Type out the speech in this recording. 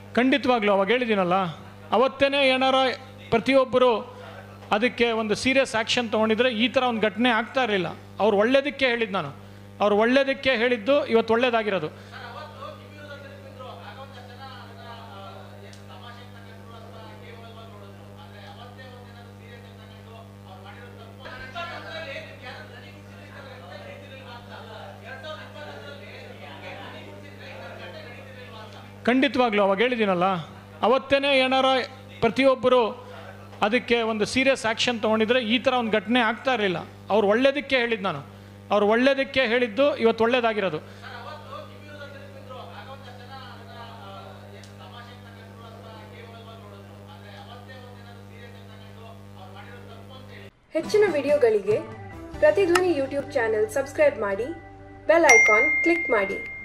ಖಂಡಿತವಾಗ್ಲೂ ಅವಾಗ ಹೇಳಿದ್ದೀನಲ್ಲ ಅವತ್ತೇ ಏನಾರ ಪ್ರತಿಯೊಬ್ಬರು ಅದಕ್ಕೆ ಒಂದು ಸೀರಿಯಸ್ ಆ್ಯಕ್ಷನ್ ತೊಗೊಂಡಿದ್ರೆ ಈ ಥರ ಒಂದು ಘಟನೆ ಆಗ್ತಾ ಇರಲಿಲ್ಲ ಅವ್ರು ಒಳ್ಳೇದಕ್ಕೆ ಹೇಳಿದ್ದು ನಾನು ಅವ್ರು ಒಳ್ಳೇದಕ್ಕೆ ಹೇಳಿದ್ದು ಇವತ್ತು ಒಳ್ಳೇದಾಗಿರೋದು ಖಂಡಿತವಾಗ್ಲೂ ಅವಾಗ ಹೇಳಿದ್ದೀನಲ್ಲ ಅವತ್ತೇ ಏನಾರ ಪ್ರತಿಯೊಬ್ಬರು ಅದಕ್ಕೆ ಒಂದು ಸೀರಿಯಸ್ ಆ್ಯಕ್ಷನ್ ತೊಗೊಂಡಿದ್ರೆ ಈ ಥರ ಒಂದು ಘಟನೆ ಆಗ್ತಾ ಇರಲಿಲ್ಲ ಅವ್ರು ಒಳ್ಳೇದಕ್ಕೆ ಹೇಳಿದ್ದು ನಾನು ಅವ್ರು ಒಳ್ಳೇದಕ್ಕೆ ಹೇಳಿದ್ದು ಇವತ್ತು ಒಳ್ಳೇದಾಗಿರೋದು ಹೆಚ್ಚಿನ ವಿಡಿಯೋಗಳಿಗೆ ಪ್ರತಿಧ್ವನಿ ಯೂಟ್ಯೂಬ್ ಚಾನೆಲ್ ಸಬ್ಸ್ಕ್ರೈಬ್ ಮಾಡಿ ಬೆಲ್ ಐಕಾನ್ ಕ್ಲಿಕ್ ಮಾಡಿ